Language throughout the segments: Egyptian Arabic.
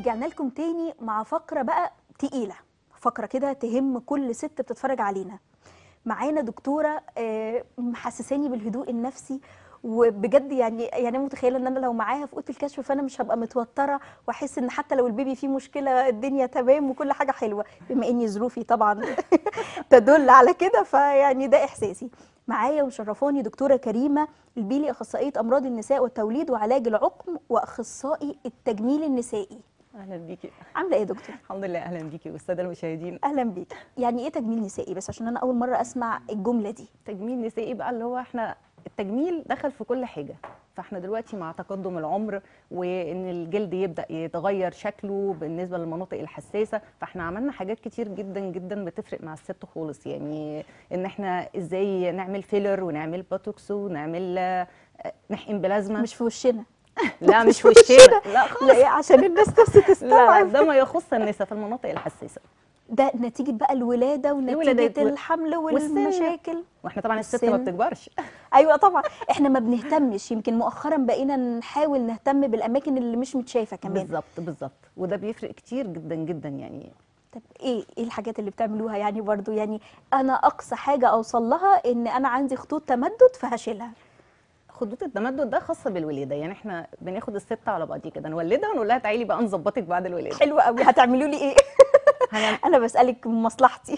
ورجعنا لكم تاني مع فقرة بقى تقيلة فقرة كده تهم كل ست بتتفرج علينا معانا دكتورة آه، محسساني بالهدوء النفسي وبجد يعني يعني انا متخيله ان انا لو معاها في اوضه الكشف فانا مش هبقى متوتره واحس ان حتى لو البيبي فيه مشكله الدنيا تمام وكل حاجه حلوه بما اني ظروفي طبعا تدل على كده فيعني ده احساسي معايا ومشرفاني دكتوره كريمه البيلي اخصائيه امراض النساء والتوليد وعلاج العقم واخصائي التجميل النسائي اهلا بيكي عامله ايه يا دكتور الحمد لله اهلا بيكي والساده المشاهدين اهلا بيك يعني ايه تجميل نسائي بس عشان انا اول مره اسمع الجمله دي تجميل نسائي بقى اللي هو احنا التجميل دخل في كل حاجه فاحنا دلوقتي مع تقدم العمر وان الجلد يبدا يتغير شكله بالنسبه للمناطق الحساسه فاحنا عملنا حاجات كتير جدا جدا بتفرق مع الست خالص يعني ان احنا ازاي نعمل فيلر ونعمل بوتوكس ونعمل آه، نحقن بلازما مش في وشنا لا مش في وشنا لا خالص لا إيه عشان الناس بس لا تستوعب ده ما يخص النساء في المناطق الحساسه ده نتيجه بقى الولاده الولادات ونتيجه وال- الحمل والسن. والمشاكل واحنا طبعا الست ما والسن. بتكبرش ايوه طبعا احنا ما بنهتمش يمكن مؤخرا بقينا نحاول نهتم بالاماكن اللي مش متشافه كمان بالظبط بالظبط وده بيفرق كتير جدا جدا يعني طب ايه ايه الحاجات اللي بتعملوها يعني برضو يعني انا اقصى حاجه اوصل لها ان انا عندي خطوط تمدد فهشيلها خطوط التمدد ده خاصه بالولاده يعني احنا بناخد الست على بعضيها كده نولدها ونقول لها تعالي بقى نظبطك بعد الولاده حلو قوي هتعملوا لي ايه هنعمل- انا بسالك من مصلحتي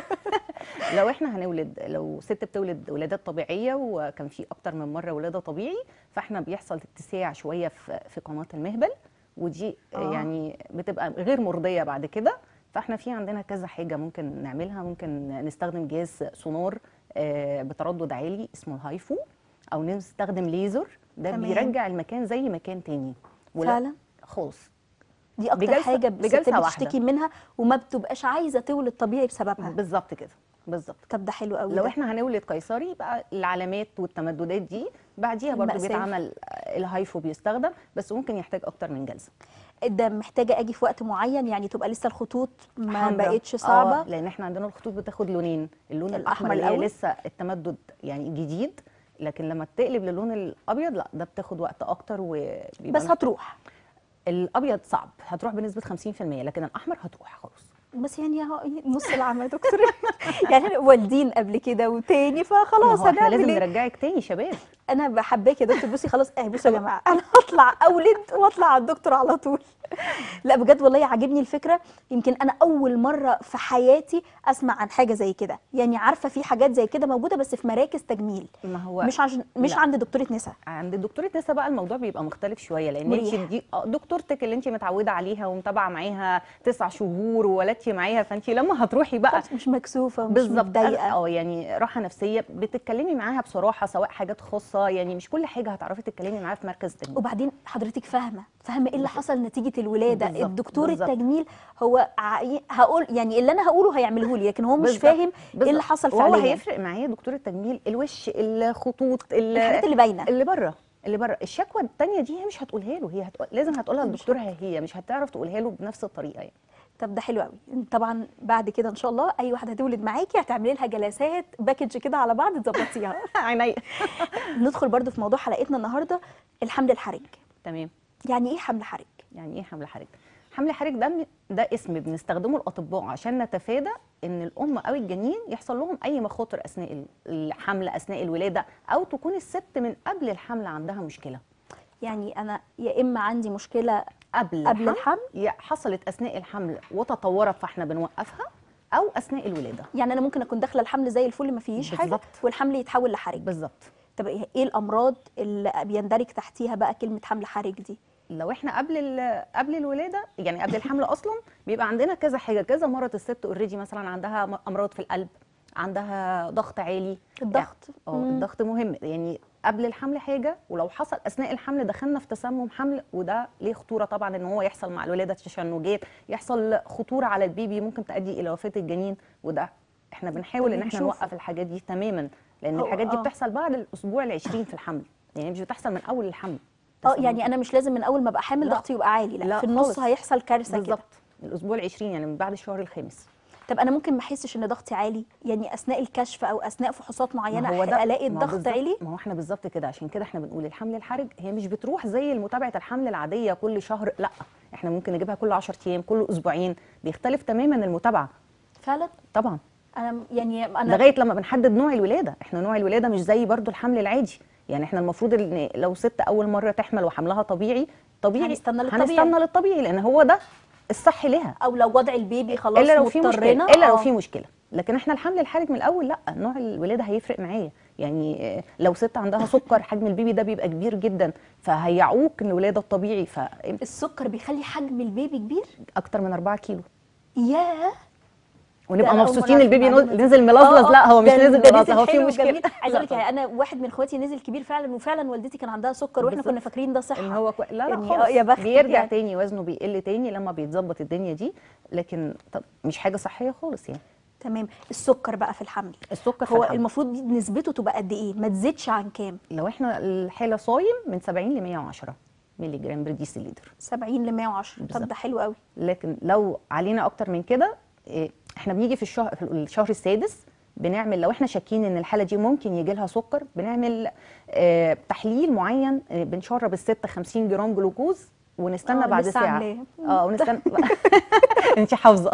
لو احنا هنولد لو ست بتولد ولادات طبيعيه وكان في اكتر من مره ولاده طبيعي فاحنا بيحصل اتساع شويه في في قناه المهبل ودي آه. آه. يعني بتبقى غير مرضيه بعد كده فاحنا في عندنا كذا حاجه ممكن نعملها ممكن نستخدم جهاز سونار آه، بتردد عالي اسمه الهايفو او نستخدم ليزر ده تمام. بيرجع المكان زي مكان تاني ولا- فعلا خالص دي اكتر بجلسة- حاجه بجلسة الستات واحدة. بتشتكي منها وما بتبقاش عايزه تولد طبيعي بسببها بالظبط كده بالظبط طب ده حلو قوي لو ده. احنا هنولد قيصري يبقى العلامات والتمددات دي بعديها برضو المأساة. بيتعمل الهايفو بيستخدم بس ممكن يحتاج اكتر من جلسه ده محتاجه اجي في وقت معين يعني تبقى لسه الخطوط ما حمرا. بقتش آه صعبه لان احنا عندنا الخطوط بتاخد لونين اللون الأحمر الاحمر اللي هي الأول. لسه التمدد يعني جديد لكن لما تقلب للون الابيض لا ده بتاخد وقت اكتر وبيبقى بس هتروح الابيض صعب هتروح بنسبه 50% لكن الاحمر هتروح خلاص بس يعني اهو نص العمى يا دكتور يعني إحنا والدين قبل كده وتاني فخلاص ما هو احنا هنعمل لازم ايه نرجعك تاني شباب انا بحباك يا دكتور بصي خلاص اه بصوا يا جماعه انا هطلع اولد واطلع على الدكتور على طول لا بجد والله عاجبني الفكره يمكن انا اول مره في حياتي اسمع عن حاجه زي كده يعني عارفه في حاجات زي كده موجوده بس في مراكز تجميل ما هو مش عشان مش لا. عند دكتوره نساء عند دكتوره نسا بقى الموضوع بيبقى مختلف شويه لان انت مريح. دي آه، دكتورتك اللي انت متعوده عليها ومتابعه معاها تسع شهور وولدتي معاها فانت لما هتروحي بقى خلاص مش مكسوفه ومش بالظبط متضايقه اه يعني راحه نفسيه بتتكلمي معاها بصراحه سواء حاجات خاصه يعني مش كل حاجه هتعرفي تتكلمي معاها في مركز تجميل وبعدين حضرتك فاهمه فاهمه ايه اللي حصل نتيجه الولاده بالظبط، الدكتور بالظبط. التجميل هو عاي- هقول يعني اللي انا هقوله هيعمله لي لكن هو مش بالظبط، فاهم ايه بالظبط. اللي حصل وهو فعليا هيفرق معايا دكتور التجميل الوش الخطوط ال- الحاجات اللي باينه اللي بره اللي بره الشكوى التانية دي هي مش هتقولها له هي هتقول لازم هتقولها لدكتورها هي مش هتعرف تقولها له بنفس الطريقه يعني طب ده حلو قوي طبعا بعد كده ان شاء الله اي واحده هتولد معاكي هتعملي لها جلسات باكج كده على بعض تظبطيها عينيا ندخل برضو في موضوع حلقتنا النهارده الحمل الحرج تمام يعني ايه حمل حرج يعني ايه حمل حرج حمل حرج ده م- ده اسم بنستخدمه الاطباء عشان نتفادى ان الام او الجنين يحصل لهم اي مخاطر اثناء ال- الحمل اثناء الولاده او تكون الست من قبل الحمل عندها مشكله يعني انا يا اما عندي مشكله قبل قبل الحمل يا حصلت اثناء الحمل وتطورت فاحنا بنوقفها او اثناء الولاده يعني انا ممكن اكون داخله الحمل زي الفل ما فيش حاجه بالظبط. والحمل يتحول لحرج بالظبط طب ايه إيه الامراض اللي بيندرج تحتيها بقى كلمه حمل حرج دي لو احنا قبل ال- قبل الولاده يعني قبل الحمل اصلا بيبقى عندنا كذا حاجه كذا مرض الست اوريدي مثلا عندها م- امراض في القلب عندها ضغط عالي الضغط اه مم. الضغط مهم يعني قبل الحمل حاجه ولو حصل اثناء الحمل دخلنا في تسمم حمل وده ليه خطوره طبعا ان هو يحصل مع الولاده تشنجات يحصل خطوره على البيبي ممكن تؤدي الى وفاه الجنين وده احنا بنحاول ده ان احنا بنشوفه. نوقف الحاجات دي تماما لان هو- الحاجات دي آه. بتحصل بعد الاسبوع ال20 في الحمل يعني مش بتحصل من اول الحمل اه يعني انا مش لازم من اول ما ابقى حامل لا. ضغطي يبقى عالي لا, لا في النص خالص. هيحصل كارثه كده بالظبط الاسبوع ال20 يعني من بعد الشهر الخامس طب انا ممكن ما احسش ان ضغطي عالي يعني اثناء الكشف او اثناء فحوصات معينه ما هو ده الاقي ما هو الضغط بالظبط- عالي ما هو احنا بالظبط كده عشان كده احنا بنقول الحمل الحرج هي مش بتروح زي متابعه الحمل العاديه كل شهر لا احنا ممكن نجيبها كل 10 ايام كل اسبوعين بيختلف تماما المتابعه فعلا طبعا انا يعني انا لغايه لما بنحدد نوع الولاده احنا نوع الولاده مش زي برضو الحمل العادي يعني احنا المفروض ان لو ست اول مره تحمل وحملها طبيعي طبيعي هنستنى للطبيعي. هنستنى للطبيعي لان هو ده الصح لها او لو وضع البيبي خلاص الا لو في مشكله مضطرنا الا لو آه. في مشكله لكن احنا الحمل الحرج من الاول لا نوع الولاده هيفرق معايا يعني آه، لو ست عندها سكر حجم البيبي ده بيبقى كبير جدا فهيعوق الولاده الطبيعي فاكتر السكر بيخلي حجم البيبي كبير من 4 كيلو ياه ونبقى أنا أول مرة مبسوطين أعرف البيبي المعلومة نزل- دي. نزل ملظلظ آه، آه. لا هو مش ده- نازل ده ملظلظ هو في حلو مشكله وجميل. عايزه اقول لك لا يعني انا واحد من اخواتي نزل كبير فعلا وفعلا والدتي كان عندها سكر واحنا بالظبط. كنا فاكرين ده صحه ان هو كوي... لا لا يعني خالص آه، يا بختك بيرجع يعني. تاني وزنه بيقل تاني لما بيتظبط الدنيا دي لكن طب مش حاجه صحيه خالص يعني تمام السكر بقى في الحمل السكر في هو الحمل. المفروض نسبته تبقى قد ايه ما تزيدش عن كام لو احنا الحاله صايم من 70 ل 110 مللي جرام بر ديسيليتر 70 ل 110 طب بالظبط. ده حلو قوي لكن لو علينا اكتر من كده إيه، احنا بنيجي في الشهر في الشهر السادس بنعمل لو احنا شاكين ان الحاله دي ممكن يجي لها سكر بنعمل آه تحليل معين آه، بنشرب الست 50 جرام جلوكوز ونستنى آه، بعد لسه ساعه عاملاه. اه ونستنى انت حافظه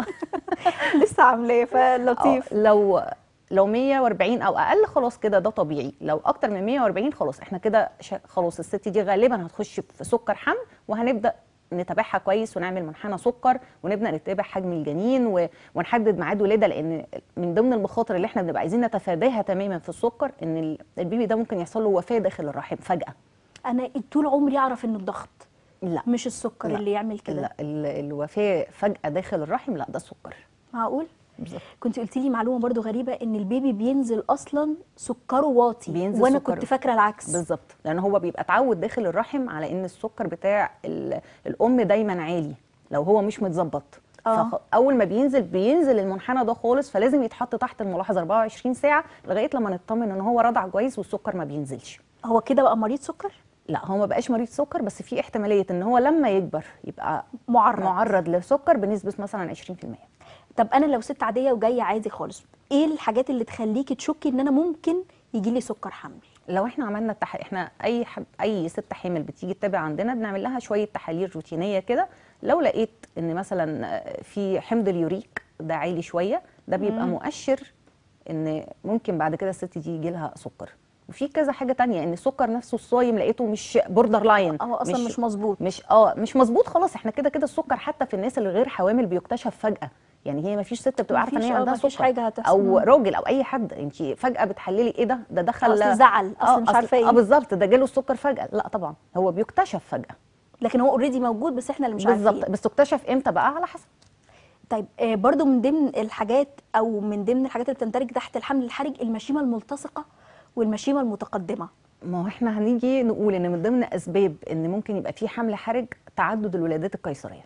لسه عاملاه فلطيف آه، لو لو 140 او اقل خلاص كده ده طبيعي لو اكتر من 140 خلاص احنا كده شا- خلاص الست دي غالبا هتخش في سكر حمل وهنبدا نتابعها كويس ونعمل منحنى سكر ونبدا نتابع حجم الجنين و- ونحدد ميعاد ولاده لان من ضمن المخاطر اللي احنا بنبقى عايزين نتفاداها تماما في السكر ان ال- البيبي ده ممكن يحصل له وفاه داخل الرحم فجاه انا طول عمري اعرف ان الضغط لا مش السكر لا. اللي يعمل كده لا ال- الوفاه فجاه داخل الرحم لا ده السكر معقول بالظبط كنت قلت لي معلومه برضو غريبه ان البيبي بينزل اصلا سكره واطي بينزل وانا سكره. كنت فاكره العكس بالظبط لان هو بيبقى اتعود داخل الرحم على ان السكر بتاع ال- الام دايما عالي لو هو مش متظبط آه. فاول ما بينزل بينزل المنحنى ده خالص فلازم يتحط تحت الملاحظه 24 ساعه لغايه لما نطمن ان هو رضع كويس والسكر ما بينزلش هو كده بقى مريض سكر لا هو ما بقاش مريض سكر بس في احتماليه ان هو لما يكبر يبقى معرض معرض للسكر بنسبه مثلا 20% طب انا لو ست عاديه وجايه عادي خالص ايه الحاجات اللي تخليكي تشكي ان انا ممكن يجي لي سكر حمل لو احنا عملنا التح... احنا اي حد... اي ست حامل بتيجي تتابع عندنا بنعمل لها شويه تحاليل روتينيه كده لو لقيت ان مثلا في حمض اليوريك ده عالي شويه ده بيبقى مم. مؤشر ان ممكن بعد كده الست دي يجي لها سكر وفي كذا حاجه تانية ان السكر نفسه الصايم لقيته مش بوردر لاين هو اصلا مش, مظبوط مش اه مش مظبوط خلاص احنا كده كده السكر حتى في الناس اللي غير حوامل بيكتشف فجاه يعني هي ما فيش ست بتبقى عارفه ان مفيش- هي آه، عندها مفيش سكر حاجة هتحصل. او مم. راجل او اي حد انت فجاه بتحللي ايه ده ده دخل اصل زعل اصل مش عارفه اه ايه بالظبط ده جاله السكر فجاه لا طبعا هو بيكتشف فجاه لكن هو اوريدي موجود بس احنا اللي مش بالظبط عارفين بس اكتشف امتى بقى على حسب طيب آه برضو من ضمن الحاجات او من ضمن الحاجات اللي بتندرج تحت الحمل الحرج المشيمه الملتصقه والمشيمه المتقدمه ما هو احنا هنيجي نقول ان من ضمن اسباب ان ممكن يبقى في حمل حرج تعدد الولادات القيصريه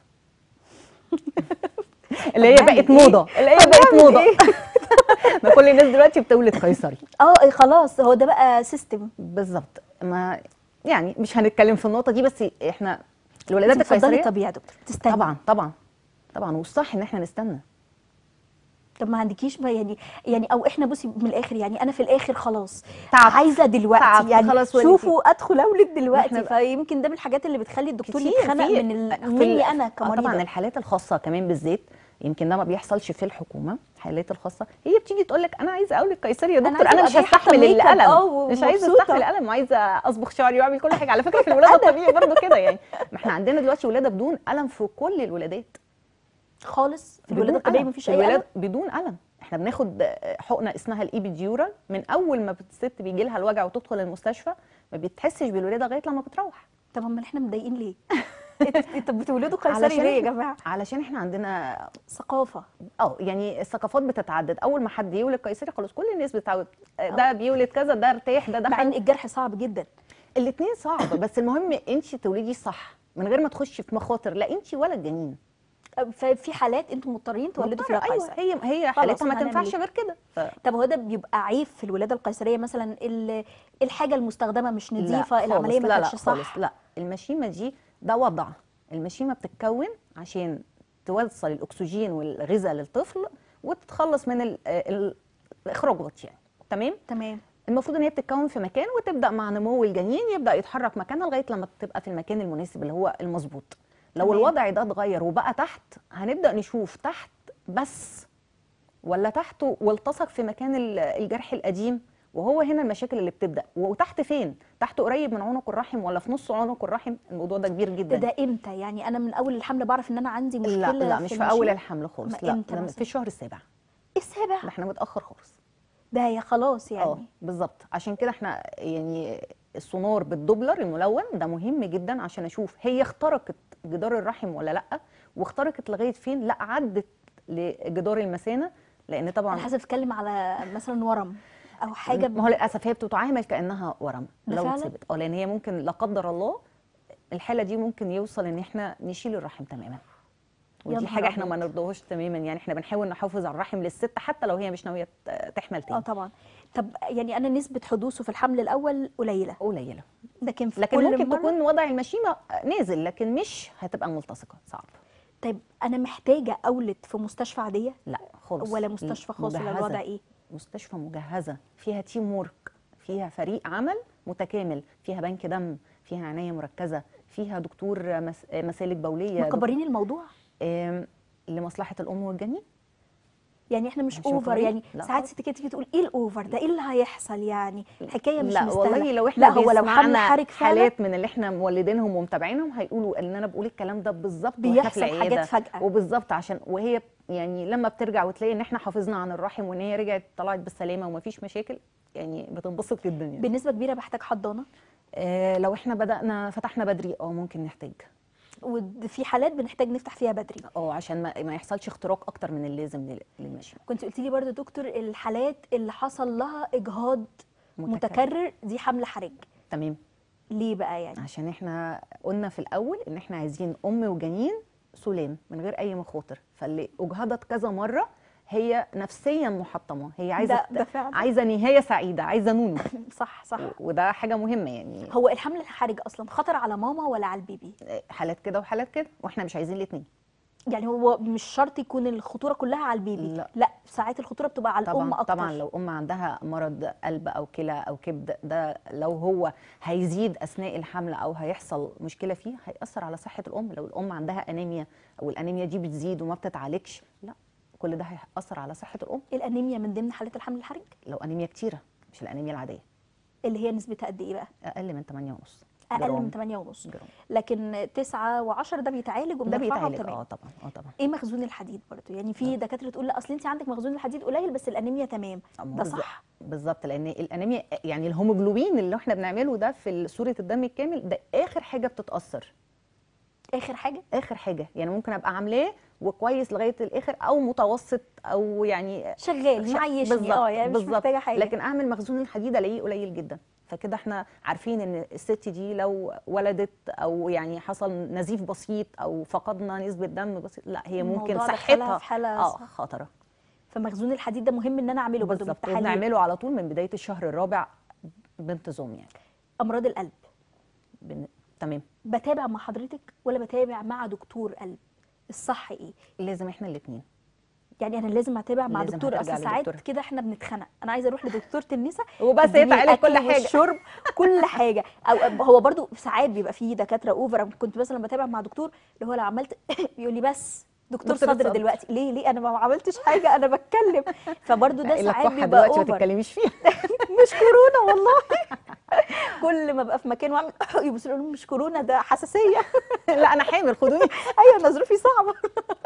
اللي هي طب بقت نعمل إيه؟ موضه اللي هي طب بقت نعمل موضه إيه؟ ما كل الناس دلوقتي بتولد قيصري اه إيه خلاص هو ده بقى سيستم بالظبط ما يعني مش هنتكلم في النقطه دي بس احنا الولادات تفضلي القيصريه طبيعي يا دكتور تستني طبعا طبعا طبعا والصح ان احنا نستنى طب ما عندكيش بقى يعني يعني او احنا بصي من الاخر يعني انا في الاخر خلاص تعبت. عايزه دلوقتي تعبت، يعني خلاص ولدتي. شوفوا ادخل اولد دلوقتي إحنا بقى- فيمكن ده من الحاجات اللي بتخلي الدكتور كتير يتخنق في- من ال... في ال- مني انا آه كمريضه طبعا الحالات الخاصه كمان بالذات يمكن ده ما بيحصلش في الحكومه الحالات الخاصه هي بتيجي تقول لك انا عايزه اولد قيصري يا أنا دكتور عايزة انا مش أبقى حاطة هستحمل ميك اب، الالم آه، مش عايزه ومبسوطة. استحمل الالم وعايزه اصبغ شعري واعمل كل حاجه على فكره في الولاده الطبيعي برضو كده يعني ما احنا عندنا دلوقتي ولاده بدون الم في كل الولادات خالص في بدون الولاده الطبيعيه ألم. مفيش في اي الولاد الم بدون الم احنا بناخد حقنه اسمها الايبيديورال من اول ما الست بيجي لها الوجع وتدخل المستشفى ما بتحسش بالولاده لغايه لما بتروح طب امال احنا متضايقين ليه؟ انت بتولدوا قيصري علشان ليه يا إحنا- جماعه؟ علشان احنا عندنا ثقافه اه يعني الثقافات بتتعدد اول ما حد يولد قيصري خلاص كل الناس بتتعود آه، ده بيولد كذا ده ارتاح ده مع ان دخل الجرح صعب جدا الاثنين صعب بس المهم انت تولدي صح من غير ما تخشي في مخاطر لا انت ولا الجنين ففي حالات انتم مضطرين تولدوا فيها ايوه قيصري هي هي خلاص، حالتها ما هنعمل تنفعش إيه؟ غير كده ف- طب هو ده بيبقى عيب في الولاده القيصريه مثلا ال- الحاجه المستخدمه مش لا نظيفه خالص، العمليه ما لا لا كانتش خالص صح لا المشيمه دي ده وضع المشيمه بتتكون عشان توصل الاكسجين والغذاء للطفل وتتخلص من ال- ال- الاخراجات يعني تمام تمام المفروض ان هي بتتكون في مكان وتبدا مع نمو الجنين يبدا يتحرك مكانها لغايه لما تبقى في المكان المناسب اللي هو المظبوط لو تمام. الوضع ده اتغير وبقى تحت هنبدا نشوف تحت بس ولا تحته والتصق في مكان ال- الجرح القديم وهو هنا المشاكل اللي بتبدا وتحت فين تحت قريب من عنق الرحم ولا في نص عنق الرحم الموضوع ده كبير جدا ده امتى يعني انا من اول الحمل بعرف ان انا عندي مشكله لا لا مش في اول المشيمة؟ الحمل خالص ما لا إمتى ده مثلا؟ في الشهر السابع السابع ده احنا متاخر خالص ده يا خلاص اه يعني بالظبط عشان كده احنا يعني السونار بالدوبلر الملون ده مهم جدا عشان اشوف هي اخترقت جدار الرحم ولا لا واخترقت لغايه فين لا عدت لجدار المثانه لان طبعا انا حاسه بتتكلم على مثلا ورم او حاجه ما هو للاسف هي بتتعامل كانها ورم ده لو فعلا؟ اتثبت اه لان هي ممكن لا قدر الله الحاله دي ممكن يوصل ان احنا نشيل الرحم تماما يا ودي نهار حاجه احنا ما أبيض. نرضاهوش تماما يعني احنا بنحاول نحافظ على الرحم للست حتى لو هي مش ناويه ت- تحمل اه تاني طبعا طب يعني انا نسبه حدوثه في الحمل الاول قليله قليله لكن في لكن كل ممكن مرة تكون وضع المشيمه نازل لكن مش هتبقى ملتصقه صعب طيب انا محتاجه اولد في مستشفى عاديه لا خالص ولا مستشفى خاص ولا مجهزة. الوضع ايه مستشفى مجهزه فيها تيم وورك فيها فريق عمل متكامل فيها بنك دم فيها عنايه مركزه فيها دكتور مس... مسالك بوليه دك- مكبرين الموضوع آم، لمصلحه الام والجنين يعني احنا مش مش اوفر مفهومين؟ يعني لا ساعات خالص. ست كده تيجي تقول ايه الاوفر ده ايه اللي هيحصل يعني الحكايه مش لا مستاهله والله لو احنا لا هو لو حمل بيسمعنا حرج فعلا حالات من اللي احنا مولدينهم ومتابعينهم هيقولوا ان انا بقول الكلام ده بالظبط واحنا في بيحصل حاجات العياده فجاه وبالظبط عشان وهي يعني لما بترجع وتلاقي ان احنا حافظنا عن الرحم وان هي رجعت طلعت بالسلامه ومفيش مشاكل يعني بتنبسط جدا يعني بنسبه كبيره بحتاج حضانه آه لو احنا بدانا فتحنا بدري اه ممكن نحتاج وفي حالات بنحتاج نفتح فيها بدري اه عشان ما, ما يحصلش اختراق اكتر من اللازم لل- للمشي كنت قلت لي برضو دكتور الحالات اللي حصل لها اجهاض متكرر. متكرر دي حمل حرج تمام ليه بقى يعني عشان احنا قلنا في الاول ان احنا عايزين ام وجنين سلام من غير اي مخاطر فاللي اجهضت كذا مره هي نفسيا محطمه هي عايزه ده, ده فعلا عايزه نهايه سعيده عايزه نونو صح صح وده حاجه مهمه يعني هو الحمل الحرج اصلا خطر على ماما ولا على البيبي حالات كده وحالات كده واحنا مش عايزين الاثنين يعني هو مش شرط يكون الخطوره كلها على البيبي لا. لا ساعات الخطوره بتبقى على الام طبعا اكتر طبعا لو ام عندها مرض قلب او كلى او كبد ده لو هو هيزيد اثناء الحمل او هيحصل مشكله فيه هياثر على صحه الام لو الام عندها انيميا او الانيميا دي بتزيد وما بتتعالجش لا كل ده هيأثر على صحه الام الانيميا من ضمن حالات الحمل الحرج لو انيميا كتيره مش الانيميا العاديه اللي هي نسبتها قد ايه بقى اقل من 8 ونص اقل جرام. من 8 ونص جرام لكن 9 و10 ده بيتعالج ده وبنرفعها بيتعالج وتمام اه طبعا اه طبعا ايه مخزون الحديد برضو يعني في دكاتره تقول لا اصل انت عندك مخزون الحديد قليل بس الانيميا تمام أما ده بالظبط- صح بالظبط لان الانيميا يعني الهيموجلوبين اللي احنا بنعمله ده في صوره الدم الكامل ده اخر حاجه بتتاثر اخر حاجه اخر حاجه يعني ممكن ابقى عاملاه وكويس لغايه الاخر او متوسط او يعني شغال ش- معيشني بالظبط- اه يعني مش بالظبط. محتاجه حاجه لكن اعمل مخزون الحديد الاقيه قليل جدا فكده احنا عارفين ان الست دي لو ولدت او يعني حصل نزيف بسيط او فقدنا نسبه دم بسيط لا هي ممكن الموضوع دخلها صحتها في حالة اه صح. خطره فمخزون الحديد ده مهم ان انا اعمله برضو بالظبط بالتحاليل وبنعمله على طول من بدايه الشهر الرابع بانتظام يعني امراض القلب بن... تمام بتابع مع حضرتك ولا بتابع مع دكتور قلب الصح ايه لازم احنا الاثنين يعني انا لازم اتابع مع لازم دكتور هترجع اصل ساعات لدكتور. كده احنا بنتخنق انا عايزه اروح لدكتوره النساء وبس تديني يتعالج كل الأكل حاجه والشرب كل حاجه او هو برضو ساعات بيبقى في دكاتره اوفر أنا كنت مثلا بتابع مع دكتور اللي هو لو عملت بيقول لي بس دكتور دكتور صدر الصدر. دلوقتي ليه ليه انا ما عملتش حاجه انا بتكلم فبرضو ده قايل لك ساعات كحة بيبقى دلوقتي ما اوفر تتكلميش فيها مش كورونا والله كل ما ابقى في مكان واعمل يبصوا يقولوا مش كورونا ده حساسيه لا انا حامل خدوني ايوه انا ظروفي صعبه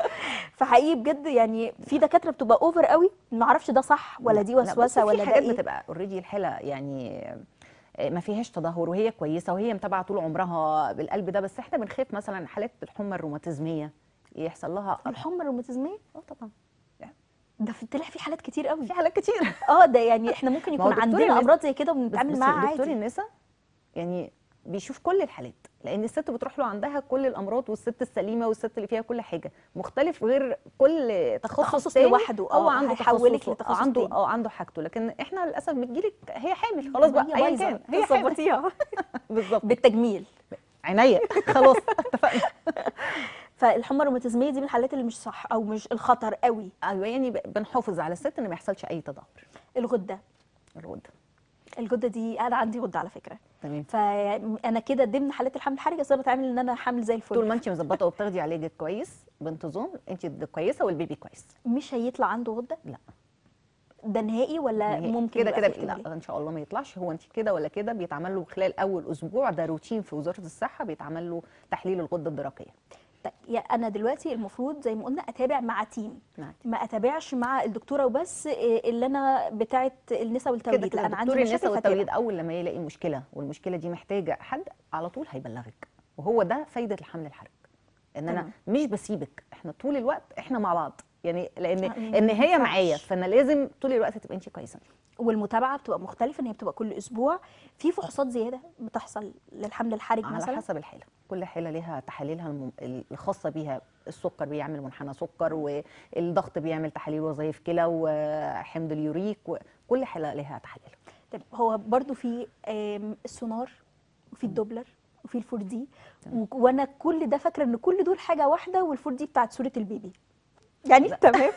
فحقيقي بجد يعني في دكاتره بتبقى اوفر قوي ما اعرفش ده صح ولا دي لا، بصي، وسوسه ولا في ده حاجات ايه بتبقى اوريدي الحاله يعني آه، ما فيهاش تدهور وهي كويسه وهي متابعه طول عمرها بالقلب ده بس احنا بنخاف مثلا حالات الحمى الروماتيزميه يحصل لها الحمى الروماتيزميه اه طبعا ده في طلع في حالات كتير قوي في حالات كتير اه ده يعني احنا ممكن ما هو يكون دكتور عندنا الناس- امراض زي كده بس وبنتعامل بصي، معاها دكتور عادي النساء يعني بيشوف كل الحالات لان الست بتروح له عندها كل الامراض والست السليمه والست اللي فيها كل حاجه مختلف غير كل تخصص, تخصص تاني لوحده، هو اه، عنده هيحولك تخصصه، لتخصص عنده تاني. اه عنده حاجته لكن احنا للاسف بتجيلك هي حامل خلاص بقى هي ايا بايظة، كان هي حامل ظبطيها بالظبط بالتجميل عينيا خلاص فالحمى الروماتيزميه دي من الحالات اللي مش صح او مش الخطر قوي ايوه يعني ب- بنحافظ على الست ان ما يحصلش اي تدهور الغده الغده الغده دي انا عندي غده على فكره تمام فانا كده ضمن حالات الحمل الحرج اصل أنا بتعامل ان انا حامل زي الفل طول ما انت مظبطه وبتاخدي علاجك كويس بانتظام انت كويسه والبيبي كويس مش هيطلع عنده غده لا. ده نهائي ولا يعني ممكن كده يبقى كده في لا احتمالية؟ ان شاء الله ما يطلعش هو انت كده ولا كده بيتعمل له خلال اول اسبوع ده روتين في وزاره الصحه بيتعمل له تحليل الغده الدرقيه طيب يا انا دلوقتي المفروض زي ما قلنا اتابع مع تيم نعم ما اتابعش مع الدكتوره وبس إيه اللي انا بتاعه النساء والتوليد كده كده لا انا عندي دكتور مشاكل النساء فأتابع. والتوليد اول لما يلاقي مشكله والمشكله دي محتاجه حد على طول هيبلغك وهو ده فايده الحمل الحرج ان انا تمام. مش بسيبك احنا طول الوقت احنا مع بعض يعني لان آه، يعني ان ما هي ينفعش. معايا فانا لازم طول الوقت تبقى انت كويسه والمتابعه بتبقى مختلفه ان هي بتبقى كل اسبوع في فحوصات زياده بتحصل للحمل الحرج على مثلا حسب الحاله كل حاله ليها تحاليلها الم- الخاصه بيها السكر بيعمل منحنى سكر والضغط بيعمل تحاليل وظائف كلى وحمض اليوريك وكل حاله ليها تحاليل طب هو برضو في آم، السونار وفي الدوبلر وفي الفور دي و- وانا كل ده فاكره ان كل دول حاجه واحده والفور دي بتاعت صوره البيبي يعني تمام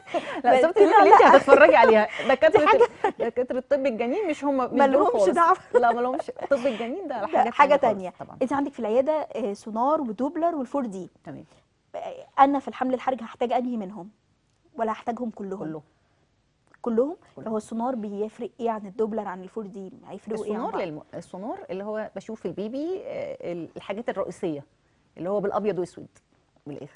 لا بس صورة البيبي لا، اللي انت لا. هتتفرجي عليها دكاتره دكاتره طب الجنين مش هم مش دول مالهمش خالص. دعوة. لا ما لهمش طب الجنين ده ده حاجه حاجه خالص تانية طبعا انت عندك في العياده آه، سونار ودوبلر والفور دي تمام آه، انا في الحمل الحرج هحتاج انهي منهم ولا هحتاجهم كلهم كله كلهم كله. هو السونار بيفرق ايه عن الدوبلر عن الفور دي هيفرقوا ايه عن السونار بعض للم... السونار اللي هو بشوف البيبي آه، ال- الحاجات الرئيسيه اللي هو بالابيض واسود بالاخر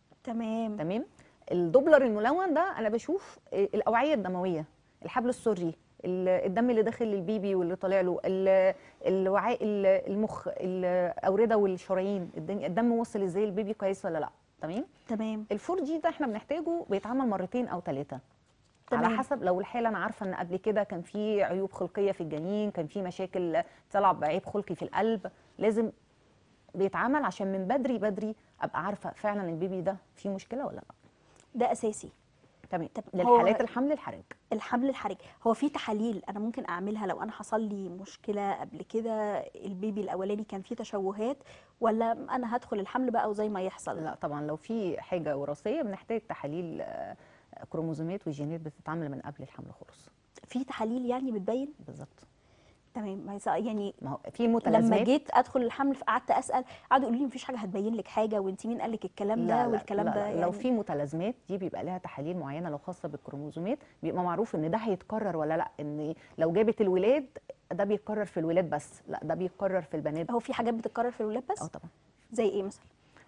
تمام تمام الدوبلر الملون ده انا بشوف آه، الاوعيه الدمويه الحبل السري ال- الدم اللي داخل للبيبي واللي طالع له ال- الوعاء ال- المخ الاورده والشرايين الدن- الدم وصل ازاي البيبي كويس ولا لا تمام تمام الفور جي ده احنا بنحتاجه بيتعمل مرتين او ثلاثه على تمام. حسب لو الحاله انا عارفه ان قبل كده كان في عيوب خلقيه في الجنين كان في مشاكل طلع بعيب خلقي في القلب لازم بيتعمل عشان من بدري بدري ابقى عارفه فعلا البيبي ده فيه مشكله ولا لا ده اساسي تمام طب هو- للحالات الحمل الحرج الحمل الحرج هو في تحاليل انا ممكن اعملها لو انا حصل لي مشكله قبل كده البيبي الاولاني كان فيه تشوهات ولا انا هدخل الحمل بقى وزي ما يحصل لا طبعا لو في حاجه وراثيه بنحتاج تحاليل آه، كروموزومات وجينات بتتعمل من قبل الحمل خالص في تحاليل يعني بتبين بالظبط تمام ما يص- يعني ما هو في لما متلازمات جيت ادخل الحمل قعدت اسال قعدوا يقولوا لي مفيش حاجه هتبين لك حاجه وانت مين قال لك الكلام ده لا لا والكلام لا ده لا يعني لو في متلازمات دي بيبقى لها تحاليل معينه لو خاصه بالكروموزومات بيبقى معروف ان ده هيتكرر ولا لا ان لو جابت الولاد ده بيتكرر في الولاد بس لا ده بيتكرر في البنات هو في حاجات بتتكرر في الولاد بس اه طبعا زي ايه مثلا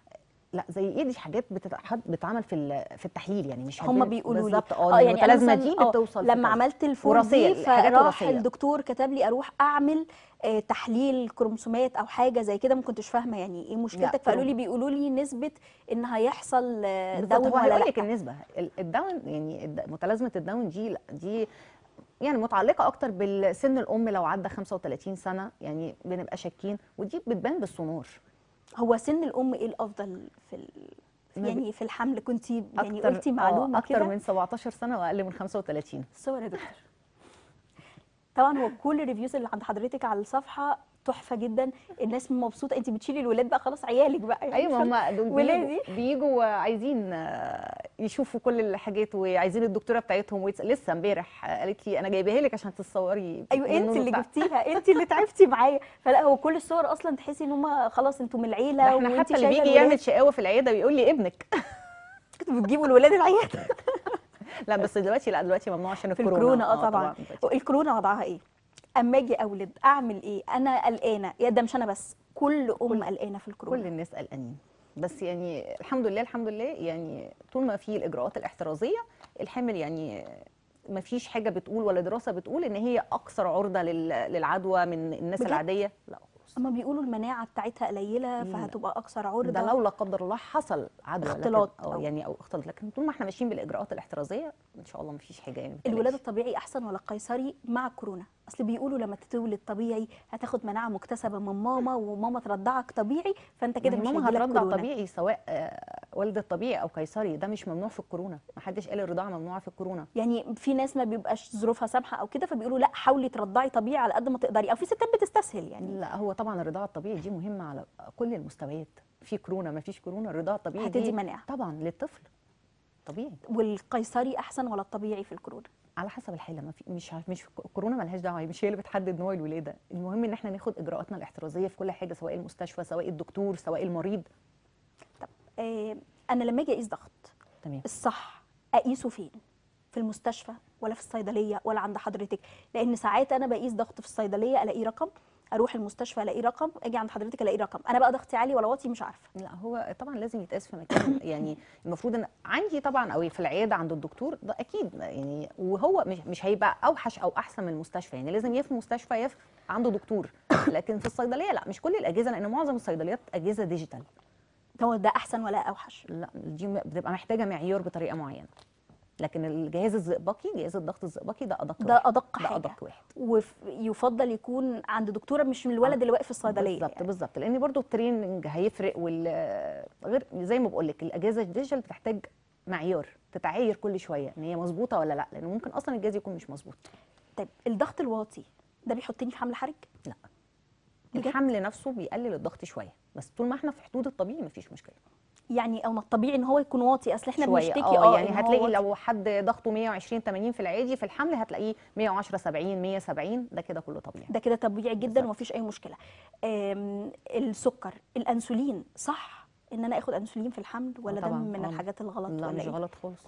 لا زي ايه دي حاجات بتتحط بتتعمل في ال- في التحليل يعني مش هم هتبان- بيقولوا لي بالظبط اه يعني أنا المتلازمه مثلاً دي آه، بتوصل في لما كذا. عملت الفور وراثية، دي حاجات فراح وراثية. الدكتور كتب لي اروح اعمل آه، تحليل كروموسومات او حاجه زي كده ما كنتش فاهمه يعني ايه مشكلتك فقالوا لي بيقولوا لي نسبه ان هيحصل آه، بالظبط داون هو ولا هيقول لك لا النسبه ال- الداون يعني الد- متلازمه الداون دي لا دي يعني متعلقه اكتر بالسن الام لو عدى 35 سنه يعني بنبقى شاكين ودي بتبان بالسونار هو سن الام ايه الافضل في ال... ما يعني في الحمل كنت يعني أكتر- قلتي آه، معلومه اكتر كده من 17 سنه واقل من 35 صور يا دكتور طبعا هو كل الريفيوز اللي عند حضرتك على الصفحه تحفه جدا الناس مبسوطه انت بتشيلي الولاد بقى خلاص عيالك بقى يعني ايوه فاهمة؟ هم دول ولادي. بيجوا, بيجوا عايزين آه، يشوفوا كل الحاجات وعايزين الدكتوره بتاعتهم ويتس- لسه امبارح آه، قالت لي انا جايباها لك عشان تتصوري ايوه انت بالنونو اللي بتاع- جبتيها انت اللي تعبتي معايا فلا هو كل الصور اصلا تحسي ان هم خلاص انتوا من العيله ده احنا وانت حتى اللي شايله بيجي الولاد. يعمل شقاوه في العياده بيقول لي ابنك كنتوا بتجيبوا الولاد العياده لا بس دلوقتي لا دلوقتي ممنوع عشان في الكورونا الكورونا اه طبعا دلوقتي. الكورونا وضعها ايه اما اجي اولد اعمل ايه انا قلقانه يا ده مش انا بس كل ام قلقانه في الكورونا كل الناس قلقانين بس يعني الحمد لله الحمد لله يعني طول ما في الاجراءات الاحترازيه الحمل يعني ما فيش حاجه بتقول ولا دراسه بتقول ان هي اكثر عرضه لل- للعدوى من الناس بجد؟ العاديه لا خالص اما بيقولوا المناعه بتاعتها قليله لا. فهتبقى اكثر عرضه ده لو لا قدر الله حصل عدوى لكن- اختلاط اه أو- يعني او اختلاط لكن طول ما احنا ماشيين بالاجراءات الاحترازيه ان شاء الله ما فيش حاجه يعني الولاده بتقلقش. الطبيعي احسن ولا القيصري مع الكورونا اصل بيقولوا لما تتولد طبيعي هتاخد مناعه مكتسبه من ماما وماما ترضعك طبيعي فانت كده ما مش هي ماما هيجيلك هترضع كورونا طبيعي سواء آه، والده طبيعي او قيصري ده مش ممنوع في الكورونا ما حدش قال الرضاعه ممنوعه في الكورونا يعني في ناس ما بيبقاش ظروفها سامحه او كده فبيقولوا لا حاولي ترضعي طبيعي على قد ما تقدري او في ستات بتستسهل يعني لا هو طبعا الرضاعه الطبيعي دي مهمه على كل المستويات في كورونا ما فيش كورونا الرضاعه الطبيعي هتدي دي مناعه طبعا للطفل طبيعي والقيصري احسن ولا الطبيعي في الكورونا على حسب الحاله ما في مش ع- مش كورونا ملهاش دعوه مش هي اللي بتحدد نوع الولاده المهم ان احنا ناخد اجراءاتنا الاحترازيه في كل حاجه سواء المستشفى سواء الدكتور سواء المريض آه انا لما اجي اقيس ضغط تمام الصح اقيسه فين في المستشفى ولا في الصيدليه ولا عند حضرتك لان ساعات انا بقيس ضغط في الصيدليه الاقيه رقم اروح المستشفى الاقي رقم اجي عند حضرتك الاقي رقم انا بقى ضغطي عالي ولا واطي مش عارفه لا هو طبعا لازم يتقاس في مكان يعني المفروض ان عندي طبعا او في العياده عند الدكتور ده اكيد يعني وهو مش مش هيبقى اوحش او احسن من المستشفى يعني لازم يا في مستشفى يا في عنده دكتور لكن في الصيدليه لا مش كل الاجهزه لان معظم الصيدليات اجهزه ديجيتال هو ده احسن ولا اوحش لا دي م- بتبقى محتاجه معيار بطريقه معينه لكن الجهاز الزئبقي جهاز الضغط الزئبقي ده ادق ده واحد. ادق ده حاجه ادق واحد ويفضل يكون عند دكتوره مش من الولد اللي واقف في الصيدليه بالظبط يعني. بالظبط لان برضو التريننج هيفرق وال غير زي ما بقول لك الاجهزه الديجيتال بتحتاج معيار تتعاير كل شويه ان هي مظبوطه ولا لا لان ممكن اصلا الجهاز يكون مش مظبوط طيب الضغط الواطي ده بيحطني في حمل حرج لا بجد؟ الحمل نفسه بيقلل الضغط شويه بس طول ما احنا في حدود الطبيعي مفيش مشكله يعني او من الطبيعي ان هو يكون واطي اصل احنا شويه بنشتكي اه اه يعني إن هو هتلاقي واطي. لو حد ضغطه 120 80 في العادي في الحمل هتلاقيه 110 70 170 ده كده كله طبيعي ده كده طبيعي جدا بالظبط. ومفيش اي مشكله آم، السكر الانسولين صح ان انا اخد انسولين في الحمل ولا ده طبعاً، من آه. الحاجات الغلط لا ولا مش إيه؟ غلط خالص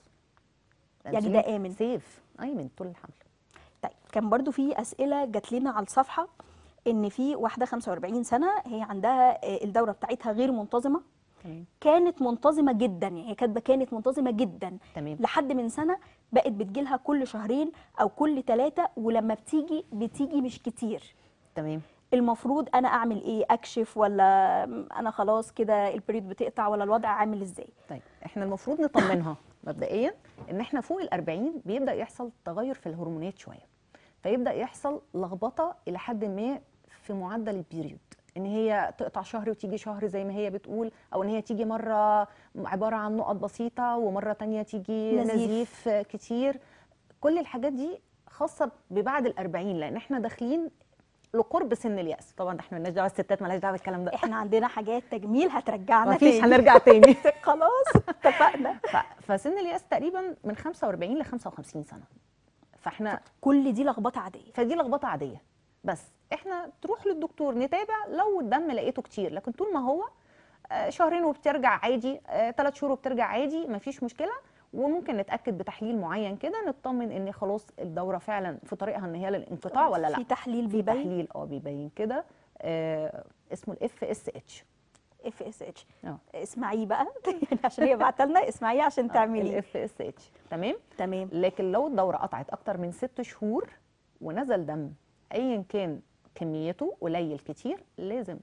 يعني ده الأنسولين آمن. سيف ايمن طول الحمل طيب كان برضو في اسئله جات لنا على الصفحه ان في واحده 45 سنه هي عندها آه، الدوره بتاعتها غير منتظمه تمام كانت منتظمه جدا يعني هي كاتبه كانت منتظمه جدا تمام لحد من سنه بقت بتجيلها كل شهرين او كل ثلاثه ولما بتيجي بتيجي مش كتير تمام المفروض انا اعمل ايه اكشف ولا انا خلاص كده البريود بتقطع ولا الوضع عامل ازاي طيب احنا المفروض نطمنها مبدئيا ان احنا فوق ال 40 بيبدا يحصل تغير في الهرمونات شويه فيبدا يحصل لخبطه الى حد ما في معدل البيريود ان هي تقطع شهر وتيجي شهر زي ما هي بتقول او ان هي تيجي مره عباره عن نقط بسيطه ومره تانية تيجي نزيف. نزيف, نزيف كتير كل الحاجات دي خاصه ببعد ال 40 لان احنا داخلين لقرب سن الياس طبعا ده احنا مالناش دعوه الستات مالهاش دعوه بالكلام ده احنا عندنا حاجات تجميل هترجعنا مفيش تاني. هنرجع تاني خلاص اتفقنا ف- فسن الياس تقريبا من 45 ل 55 سنه فاحنا كل دي لخبطه عاديه فدي لخبطه عاديه بس احنا تروح للدكتور نتابع لو الدم لقيته كتير لكن طول ما هو آه، شهرين وبترجع عادي ثلاث شهور وبترجع عادي مفيش مشكله وممكن نتاكد بتحليل معين كده نطمن ان خلاص الدوره فعلا في طريقها ان هي للانقطاع ولا لا في تحليل في بيبين تحليل اه بيبين كده آه اسمه الاف اس اتش اف اس اتش اه اسمعيه بقى يعني عشان هي بعت لنا اسمعيه عشان تعمليه الاف اس اتش تمام تمام لكن لو الدوره قطعت اكتر من ست شهور ونزل دم ايا كان كميته قليل كتير لازم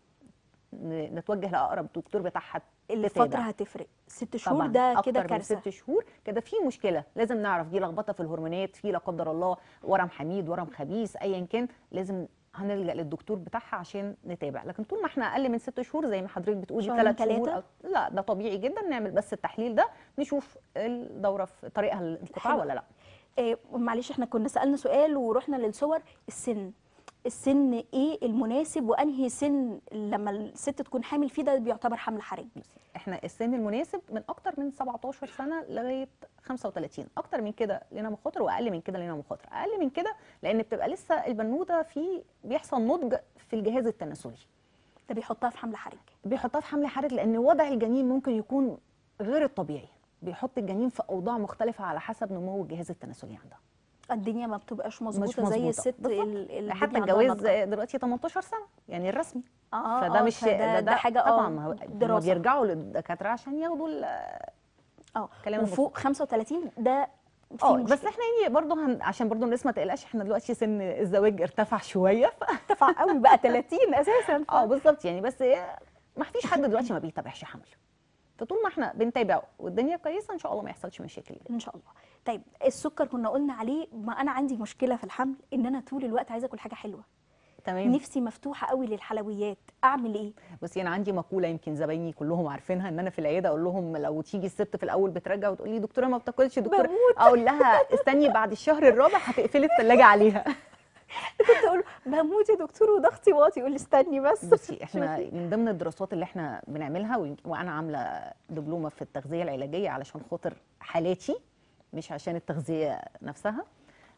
ن- نتوجه لاقرب دكتور بتاعها الفتره تتابع. هتفرق ست شهور طبعا ده اكتر كده من كارثه ست شهور كده في مشكله لازم نعرف دي لخبطه في الهرمونات في لا قدر الله ورم حميد ورم خبيث ايا كان لازم هنلجا للدكتور بتاعها عشان نتابع لكن طول ما احنا اقل من ست شهور زي ما حضرتك بتقولي شهرين ثلاث شهور تلاتة؟ أو- لا ده طبيعي جدا نعمل بس التحليل ده نشوف الدوره في طريقها للانقطاع حلو. ولا لا إيه معلش احنا كنا سالنا سؤال ورحنا للصور السن السن ايه المناسب وانهي سن لما الست تكون حامل فيه ده بيعتبر حمل حرج احنا السن المناسب من اكتر من 17 سنه لغايه 35 اكتر من كده لنا مخاطر واقل من كده لنا مخاطر اقل من كده لان بتبقى لسه البنوته في بيحصل نضج في الجهاز التناسلي ده بيحطها في حمل حرج بيحطها في حمل حرج لان وضع الجنين ممكن يكون غير الطبيعي بيحط الجنين في اوضاع مختلفه على حسب نمو الجهاز التناسلي عندها الدنيا ما بتبقاش مظبوطه مش زي مظبوطة. الست بالظبط. ال- اللي حتى الدنيا عندها الجواز نضجة. دلوقتي 18 سنه يعني الرسمي اه فده آه، مش فده ده حاجه طبعا اه ما هو- هم دراسه بيرجعوا للدكاتره عشان ياخدوا ال- اه كلام وفوق 35 ده في اه بس مشكلة. احنا يعني برضه هن... عشان برضه الناس ما تقلقش احنا دلوقتي سن الزواج ارتفع شويه ف... ارتفع قوي بقى 30 اساسا اه بالظبط يعني بس ما فيش حد دلوقتي ما بيتابعش حمل فطول ما احنا بنتابع والدنيا كويسه ان شاء الله ما يحصلش مشاكل يعني. ان شاء الله طيب السكر كنا قلنا عليه ما انا عندي مشكله في الحمل ان انا طول الوقت عايزه اكل حاجه حلوه تمام نفسي مفتوحه قوي للحلويات اعمل ايه بصي انا عندي مقوله يمكن زبايني كلهم عارفينها ان انا في العياده اقول لهم لو تيجي الست في الاول بترجع وتقول لي دكتوره ما بتاكلش دكتوره بموت. اقول لها استني بعد الشهر الرابع هتقفلي الثلاجه عليها كنت اقول بموت يا دكتور وضغطي واطي يقول لي استني بس بصي احنا من ضمن الدراسات اللي احنا بنعملها ويمكن- وانا عامله دبلومه في التغذيه العلاجيه علشان خاطر حالاتي مش عشان التغذيه نفسها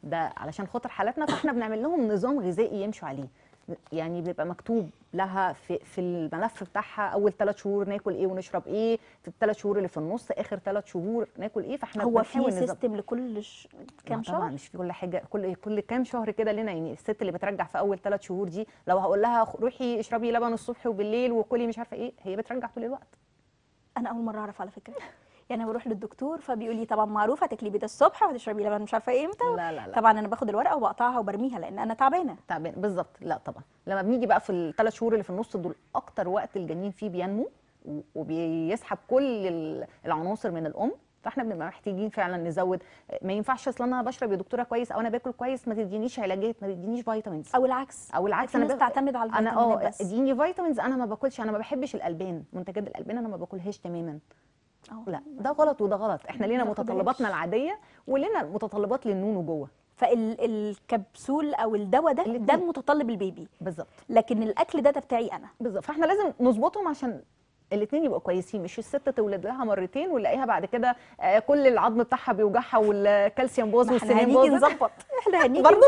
ده علشان خاطر حالاتنا فاحنا بنعمل لهم نظام غذائي يمشوا عليه يعني بيبقى مكتوب لها في في الملف بتاعها اول ثلاث شهور ناكل ايه ونشرب ايه في الثلاث شهور اللي في النص اخر ثلاث شهور ناكل ايه فاحنا هو بنحاول في نظبط. سيستم لكل ش... كام ما طبعا شهر مش في كل حاجه كل كل كام شهر كده لنا يعني الست اللي بترجع في اول ثلاث شهور دي لو هقول لها خ- روحي اشربي لبن الصبح وبالليل وكلي مش عارفه ايه هي بترجع طول الوقت انا اول مره اعرف على فكره يعني انا بروح للدكتور فبيقول لي طبعا معروف هتاكلي بيض الصبح وهتشربي لبن مش عارفه ايه امتى لا لا لا طبعا انا باخد الورقه وبقطعها وبرميها لان انا تعبانه تعبان بالظبط لا طبعا لما بنيجي بقى في الثلاث شهور اللي في النص دول اكتر وقت الجنين فيه بينمو و- وبيسحب كل ال- العناصر من الام فاحنا بنبقى محتاجين فعلا نزود ما ينفعش اصل انا بشرب يا دكتوره كويس او انا باكل كويس ما تدينيش علاجات ما تدينيش فيتامينز او العكس او العكس في ناس باخد- تعتمد على انا الفيتامينات اه بس اديني فيتامينز انا ما باكلش انا ما بحبش الالبان منتجات الالبان انا ما باكلهاش تماما أه. لا ده غلط وده غلط احنا لينا ما باخدهاش. متطلباتنا العاديه ولينا متطلبات للنونو جوه فالكبسول او الدواء ده ده الاتنين. متطلب البيبي بالظبط لكن الاكل ده ده بتاعي انا بالظبط فاحنا لازم نظبطهم عشان الاثنين يبقوا كويسين مش الست تولد لها مرتين ونلاقيها بعد كده آه، كل العظم بتاعها بيوجعها والكالسيوم باظ ما احنا والسنين هنيجي باظت نظبط احنا هنيجي برضه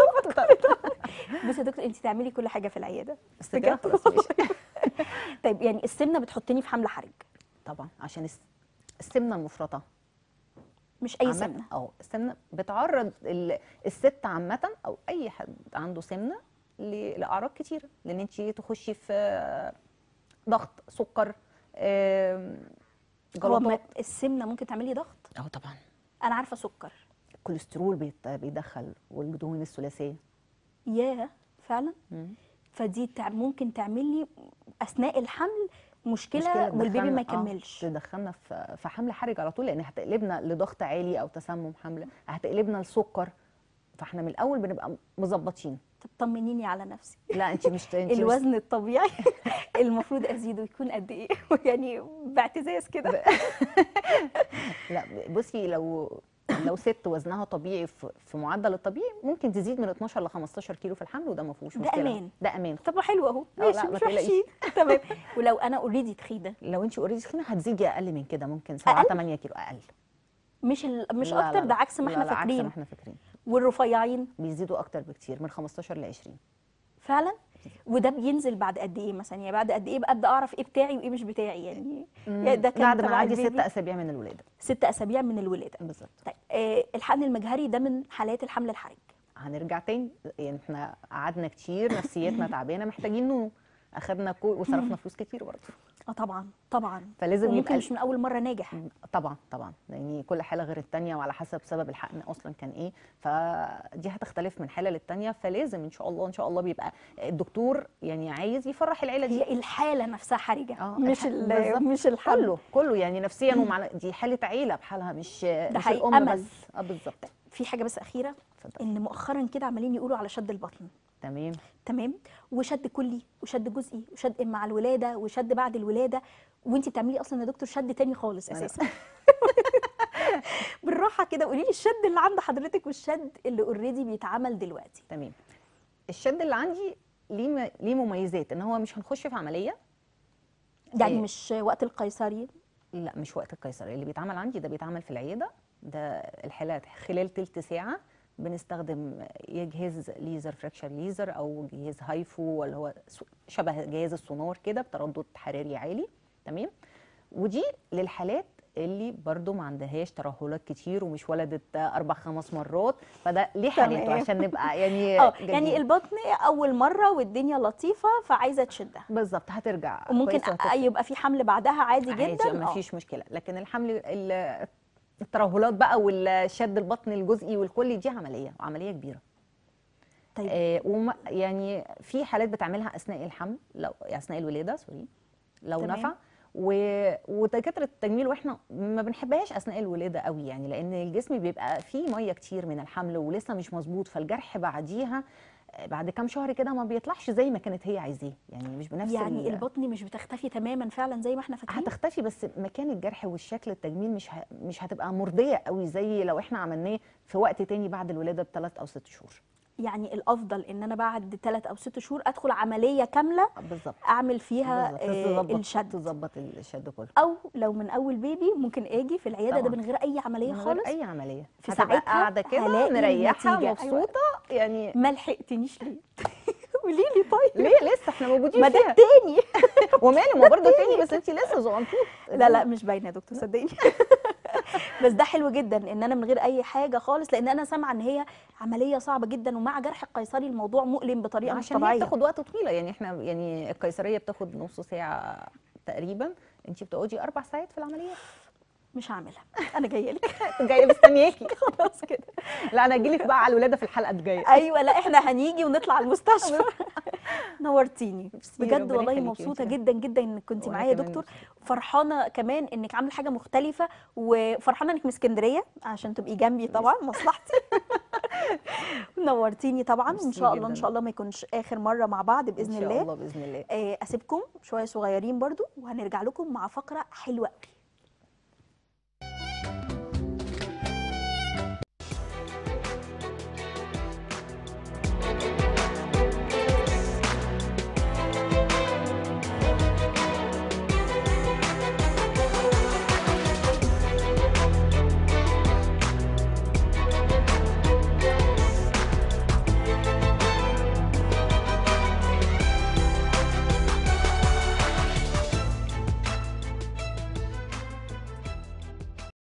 بصي يا دكتور انت تعملي كل حاجه في العياده بس كده بجد خلاص ماشي. طيب يعني السمنه بتحطني في حمل حرج طبعا عشان الس- السمنه المفرطه مش اي عامة- سمنه اه السمنه بتعرض ال- الست عامه او اي حد عنده سمنه ل- لاعراض كتيره لان انت تخشي في ضغط سكر آم، هو ما- جلطات السمنه ممكن تعملي ضغط اه طبعا انا عارفه سكر الكوليسترول بيت- بيدخل والدهون الثلاثيه ياه فعلا مم. فدي تع- ممكن تعمل لي اثناء الحمل مشكله, مشكلة والبيبي ما تدخلنا- آه، يكملش تدخلنا في في حمل حرج على طول لان هتقلبنا لضغط عالي او تسمم حمل هتقلبنا لسكر فاحنا من الاول بنبقى مظبطين طب طمنيني على نفسي لا انت مش انت مش الوزن الطبيعي المفروض ازيده يكون قد ايه يعني باعتزاز كده لا بصي لو لو ست وزنها طبيعي في في معدل الطبيعي ممكن تزيد من 12 ل 15 كيلو في الحمل وده ما فيهوش ده مشكله أمان. ده امان طب ما حلو اهو لا، ماشي ما مش تقلقيش. وحشين تمام ولو انا اوريدي تخينه لو انت اوريدي تخينه هتزيدي اقل من كده ممكن 7 أقل؟ 8 كيلو اقل مش ال... مش لا، لا، اكتر لا. ده عكس ما لا، احنا لا، عكس فاكرين ما احنا فاكرين والرفيعين بيزيدوا اكتر بكتير من 15 ل 20 فعلا وده بينزل بعد قد ايه مثلا يعني بعد قد ايه ابدا اعرف ايه بتاعي وايه مش بتاعي يعني يعني ده كان بعد ما تبع عندي ست البيبي. اسابيع من الولاده ست اسابيع من الولاده بالظبط طيب آه الحقن المجهري ده من حالات الحمل الحرج هنرجع تاني يعني احنا قعدنا كتير نفسيتنا تعبانه محتاجين نونو اخدنا كو وصرفنا فلوس كتير برضه اه طبعا طبعا فلازم وممكن يبقى مش من اول مره ناجح طبعا طبعا يعني كل حاله غير التانية وعلى حسب سبب الحقن اصلا كان ايه فدي هتختلف من حاله للتانية فلازم ان شاء الله ان شاء الله بيبقى الدكتور يعني عايز يفرح العيله دي هي الحاله نفسها حرجه اه مش الح- ال- بالظبط. مش الحمل كله كله يعني نفسيا ومع دي حاله عيله بحالها مش مش حقيقي، الام أمل. بس اه بالظبط في حاجه بس اخيره اتفضلي ان مؤخرا كده عمالين يقولوا على شد البطن تمام تمام وشد كلي وشد جزئي وشد مع الولاده وشد بعد الولاده وانت بتعملي اصلا يا دكتور شد تاني خالص أنا- اساسا بالراحه كده قولي لي الشد اللي عند حضرتك والشد اللي اوريدي بيتعمل دلوقتي تمام الشد اللي عندي ليه م- ليه مميزات ان هو مش هنخش في عمليه يعني إيه. مش وقت القيصري لا مش وقت القيصري اللي بيتعمل عندي ده بيتعمل في العياده ده الحالات خلال تلت ساعه بنستخدم يا جهاز ليزر فراكشر ليزر او جهاز هايفو اللي هو س- شبه جهاز السونار كده بتردد حراري عالي تمام ودي للحالات اللي برضو ما عندهاش ترهلات كتير ومش ولدت اربع خمس مرات فده ليه حالته تمام. عشان نبقى يعني اه جاهزين. يعني البطن اول مره والدنيا لطيفه فعايزه تشدها بالظبط هترجع وممكن كويسة أ- وهتفرق. يبقى في حمل بعدها عادي عادي جدا ما آه. فيش مشكله لكن الحمل ال- الترهلات بقى والشد البطن الجزئي والكلي دي عمليه وعمليه كبيره طيب آه وما يعني في حالات بتعملها اثناء الحمل لو اثناء الولاده سوري لو تمام. نفع و... ودكاتره التجميل واحنا ما بنحبهاش اثناء الولاده قوي يعني لان الجسم بيبقى فيه ميه كتير من الحمل ولسه مش مظبوط فالجرح بعديها آه، بعد كام شهر كده ما بيطلعش زي ما كانت هي عايزاه يعني مش بنفس يعني ال- البطن مش بتختفي تماما فعلا زي ما احنا فاكرين هتختفي بس مكان الجرح والشكل التجميل مش ه... مش هتبقى مرضيه قوي زي لو احنا عملناه في وقت تاني بعد الولاده بثلاث او ست شهور يعني الافضل ان انا بعد 3 او 6 شهور ادخل عمليه كامله بالظبط اعمل فيها بالظبط. آه، تظبط الشد تظبط الشد كله او لو من اول بيبي ممكن اجي في العياده ده طبعاً. من غير اي عمليه من غير خالص اي عمليه في هتبقى ساعتها قاعده كده هلاقي مريحه النتيجة. مبسوطه يعني ما لحقتنيش ليه قولي لي طيب ليه لسه احنا موجودين ما ده فيها التاني وماله ما برضه تاني بس انت لسه زغنطوط لا لا مش باينه يا دكتور صدقيني بس ده حلو جدا ان انا من غير اي حاجه خالص لان انا سامعه ان هي عمليه صعبه جدا ومع جرح القيصري الموضوع مؤلم بطريقه مش عشان هي طبيعيه بتاخد وقت طويله يعني احنا يعني القيصريه بتاخد نص ساعه تقريبا انت بتقعدي اربع ساعات في العمليه مش هعملها انا جايه لك جايه مستنياكي خلاص كده لا انا هجيلك بقى على الولاده في الحلقه الجايه ايوه لا احنا هنيجي ونطلع المستشفى نورتيني ميرسي، بجد ربنا والله يخليكي مبسوطه وانتي جدا جدا انك كنت وأنا معايا يا كمان دكتور مبسوطة. فرحانه كمان انك عامله حاجه مختلفه وفرحانه انك من اسكندريه عشان تبقي جنبي طبعا مصلحتي نورتيني طبعا وان ميرسي شاء الله ان جداً. شاء الله ما يكونش اخر مره مع بعض باذن ان شاء الله الله باذن الله آه، اسيبكم شويه صغيرين برضو وهنرجع لكم مع فقره حلوه قوي